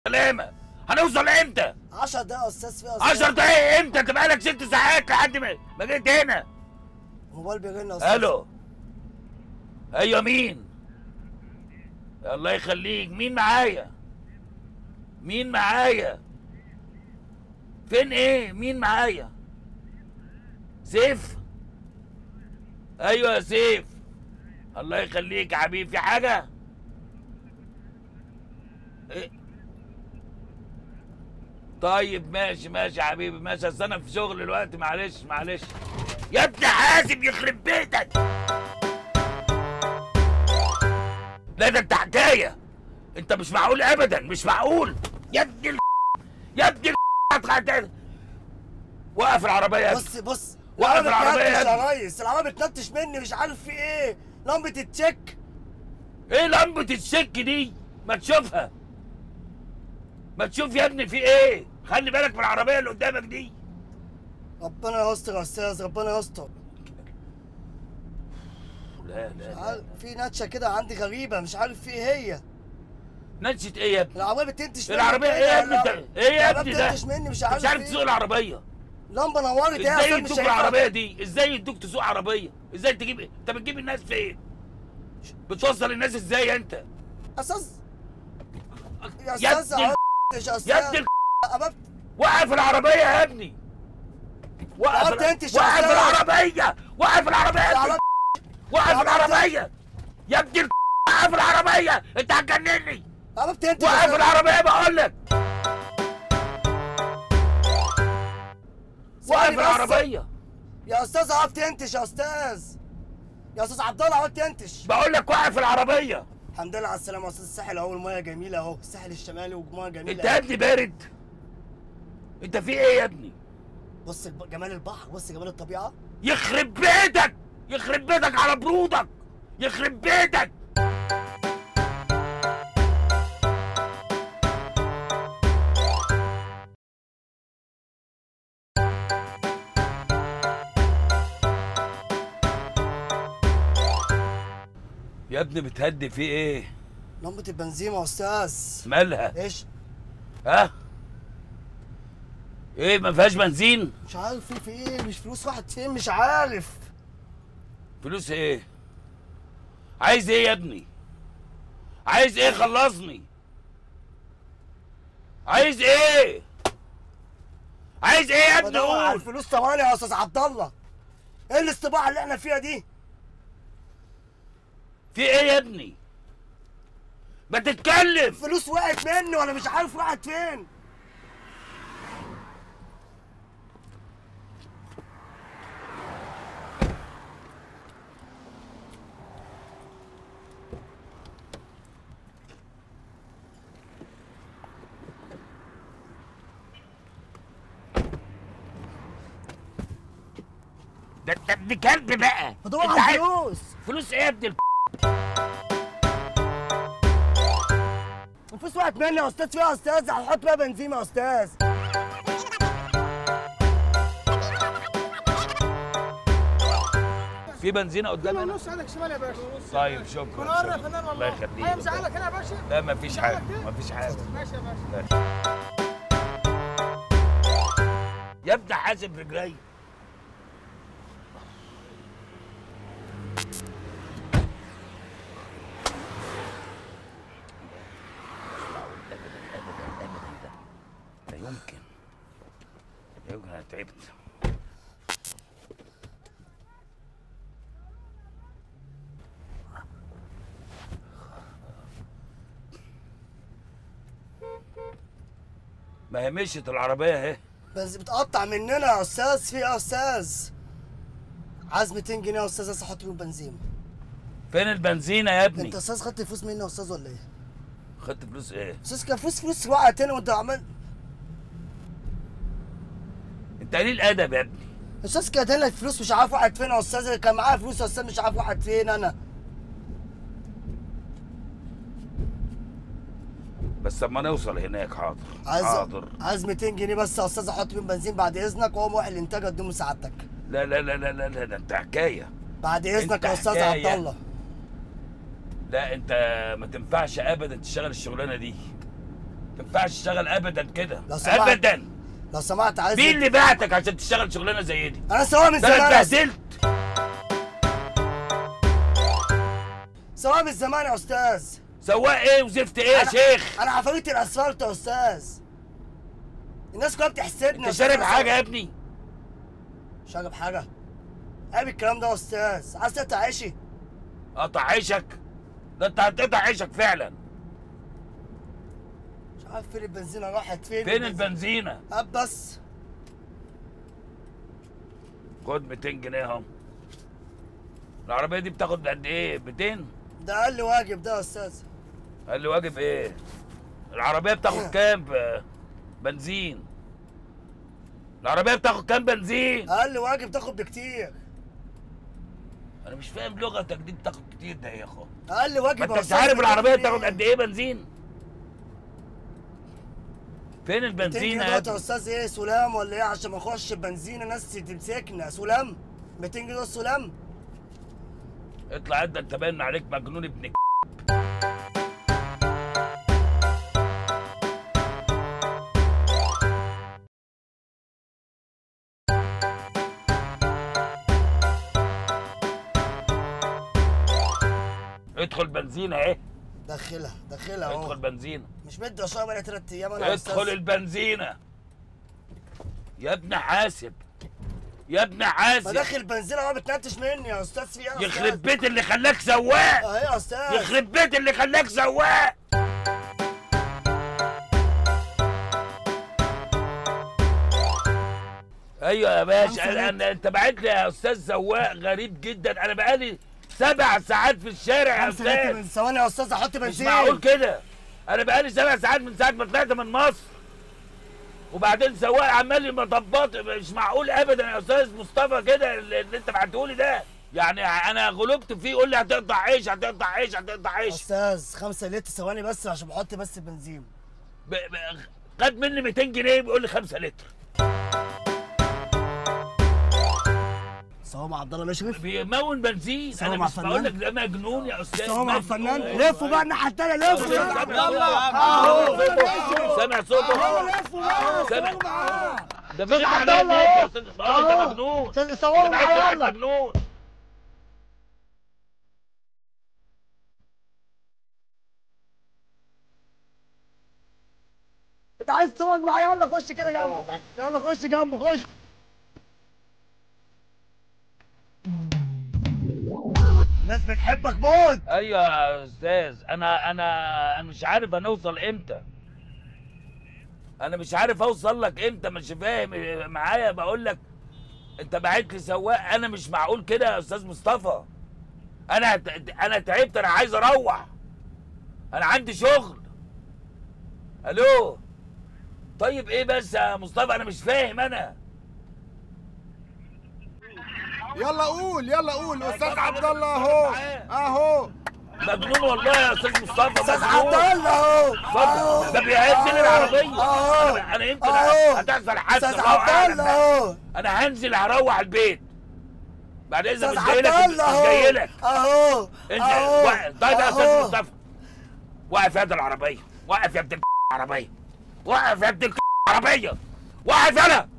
سلامه هنوصل امتى 10 دقايق يا استاذ فيها 10 دقايق امتى انت بقالك ست ساعات لحد ما ما جيت هنا موبايل بيرن يا استاذ الو ايوه مين الله يخليك مين معايا مين معايا فين ايه مين معايا سيف ايوه يا سيف الله يخليك يا حبيبي في حاجه إيه؟ طيب ماشي ماشي يا حبيبي ماشي اصل انا في شغل دلوقتي معلش معلش يا ابن حازم يخرب بيتك لا ده انت حكايه انت مش معقول ابدا مش معقول يا ابن ال... يا ابن ال... هتخ- وقف العربيه يا ابني بص بص وقف العربية العربية بتنتش يا يا ريس العربية بتنتش مني مش عارف في ايه لمبة التشيك ايه لمبه الشك دي ما تشوفها ما تشوف يا ابني في ايه خلي بالك من العربيه اللي قدامك دي ربنا يستر يا استاذ ربنا يستر لا لا, لا. عارف- في نتشه كده عندي غريبة مش عارف في ايه هي نشت ايه يا ابني العربية بتنتش مني العربيه كده، ايه يا ابني العربية- انت ايه يا العربية ابني ده بتنتش مني مش انت عارف مش عارف في تسوق ايه العربيه لمبة نورت ايه يا ازاي أستاذ مش يدوك شايفها؟ العربيه دي ازاي يدوك تسوق عربيه ازاي تجيب انت بتجيب الناس فين بتوصل الناس ازاي انت يا استاذ يا يا استاذ ابني عرفتش يا استاذ يا ابني ال- أبب- وقف العربيه يا ابني وقف وقفت انت يا وقف أستاذ. العربيه وقف العربيه يا ابني العربية- وقف العربية- العربيه يا ابني ال- وقف العربيه انت هتجنني العربية بتنتش يا وقف أستاذ. العربيه بقول لك وقف ثواني بس. العربيه يا استاذ عرفت تنتش يا استاذ يا استاذ عبد الله عرفت تنتش بقول لك وقف العربيه الحمد لله على السلامه يا استاذ الساحل اهو المايه جميله اهو الساحل الشمالي ومايه جميله انت يا ابني بارد انت في ايه يا ابني بص الب- جمال البحر بص جمال الطبيعه يخرب بيتك يخرب بيتك على برودك يخرب بيتك يا ابني بتهدي في ايه لمبه البنزين يا استاذ مالها ايش ها ايه ما فيهاش بنزين مش عارف في في ايه مش فلوس راحت فين مش عارف فلوس ايه عايز ايه يا ابني عايز ايه خلصني عايز ايه عايز ايه يا ابني بدور على قول الفلوس ثواني يا استاذ عبد الله ايه الاستباحه اللي احنا فيها دي في ايه يا ابني ما تتكلم فلوس وقعت مني وانا مش عارف راحت فين ده انت ابن كلب بقى بدور انت على عايز- الفلوس فلوس ايه يا ابن ال- الفلوس وقعت مني يا استاذ فيها يا استاذ هنحط بيها بنزين يا استاذ في بنزينه قدامنا نص عليك شمال يا باشا طيب شكرا منور يا شكراً. فنان والله الله يخليك هي مزعلك هنا يا باشا لا ما فيش حاجه ما فيش حاجه ماشي يا باشا يا ابني حاسب رجلي لا يمكن لا يمكن انا تعبت ما هي مشيت العربيه اهي بس بتقطع مننا يا استاذ في إيه يا استاذ عايز 200 جنيه يا استاذ بس احط بيهم بنزين فين البنزينه يا ابني انت استاذ خدت الفلوس مني يا استاذ ولا ايه؟ خدت فلوس ايه استاذ كان فلوس فلوس وقعت هنا وانت عمال انت قليل ادب يا ابني استاذ كانت هنا الفلوس مش عارف وقعت فين يا استاذ كان معايا فلوس يا استاذ مش عارف وقعت فين انا بس اما نوصل هناك حاضر عايز حاضر عايز 200 جنيه بس يا استاذ احط بيهم بنزين بعد اذنك واقوم رايح الانتاج اديهم سعادتك لا لا لا لا لا, لا ده انت حكايه بعد اذنك انت يا استاذ عبد حكاية. الله لا انت ما تنفعش ابدا تشتغل الشغلانه دي ينفعش تشتغل ابدا كده لو سمحت. ابدا لو سمحت عايز مين اللي بعتك عشان تشتغل شغلانه زي دي انا سواق من ده انا زمان اتبهدلت سواق من زمان يا استاذ سواق ايه وزفت ايه يا أنا- شيخ انا عفاريت الاسفلت يا استاذ الناس كلها بتحسدني يا انت أستاذ. شارب حاجه يا ابني شارب حاجه عيب الكلام ده يا استاذ عايز تقطع عيشي قطع عيشك ده انت هتقطع عيشك فعلا مش عارف فين البنزينه راحت فين فين البنزينه هات بس خد 200 جنيه اهو العربيه دي بتاخد قد ايه 200 ده اقل واجب ده يا استاذ قال لي واجب ايه العربيه بتاخد كام ب- بنزين العربيه بتاخد كام بنزين اقل واجب تاخد بكتير انا مش فاهم لغتك دي بتاخد كتير ده يا اخو اقل واجب ما يا انت مش أستاذ عارف بتاخد العربيه كتير. بتاخد قد ايه بنزين فين 200 البنزين جنيه يا دلوقتي يا ابني؟ استاذ ايه سلام ولا ايه عشان ما نخش بنزينه ناس تمسكنا سلام 200 جنيه ده سلام اطلع انت انت باين عليك مجنون ابن ك- ادخل بنزينة اهي دخلها دخلها ادخل اهو بنزينة مش مدي اشرب بقالي ثلاث ايام انا يا ادخل استاذ البنزينة يا ابن حاسب يا ابن ما حاسب داخل بنزينه هو بتنتش مني يا استاذ في ايه يا يخرب أستاذ؟ بيت اللي خلاك سواق اهي يا استاذ يخرب بيت اللي خلاك سواق ايوه يا باشا خمسة أنا أنا انت بعت لي يا استاذ سواق غريب جدا انا بقالي سبع ساعات في الشارع يا خمسة لتر من استاذ ثواني يا استاذ احط مش بنزين معقول كده انا بقالي سبع ساعات من ساعه ما طلعت من مصر وبعدين سواق عمال مطبط مش معقول ابدا يا استاذ مصطفى كده اللي اللي انت بعتهولي ده يعني انا غلبت فيه يقول لي هتقطع عيش هتقطع عيش هتقطع يا عيش استاذ خمسة لتر ثواني بس عشان بحط بس بنزين ب... ب... خد مني 200 جنيه بيقول لي 5 لتر سوا مع عبد الله مشرف بيمون بنزين سوا انا مع مش الفنان. بقول لك ده مجنون يا استاذ سوا مع مجنون. الفنان لفوا بقى الناحيه الثانيه لفوا سامع صوته لفوا بقى سامع معاه ده في عبد عليا الله النت يا أهو. استاذ إسماعيل، ده أهو. مجنون استاذ صوروا ده معايا يلا مجنون انت عايز تصور معايا يلا خش كده جنبه يلا خش جنبه خش الناس بتحبك موت ايوه يا استاذ انا انا انا مش عارف هنوصل امتى انا مش عارف اوصل لك امتى مش فاهم معايا بقول لك انت بعت لي سواق انا مش معقول كده يا استاذ مصطفى انا انا تعبت انا عايز اروح انا عندي شغل الو طيب ايه بس يا مصطفى انا مش فاهم انا يلا قول يلا قول استاذ عبد الله اهو اهو مجنون والله يا استاذ مصطفى استاذ مجنون. عبد الله اهو اتفضل ده بيهز لي العربيه اهو انا أنا يمكن أهو. هتحصل حادثه استاذ الله عبد أعلم الله بقى. اهو انا هنزل هروح البيت بعد اذا استاذ مش جاي عبد لك الله مش جاي اهو لك اهو انزل اهو وقف. طيب يا استاذ أهو. مصطفى وقف يا ابن العربيه وقف يا ابن العربيه وقف يا ابن العربيه وقف يلا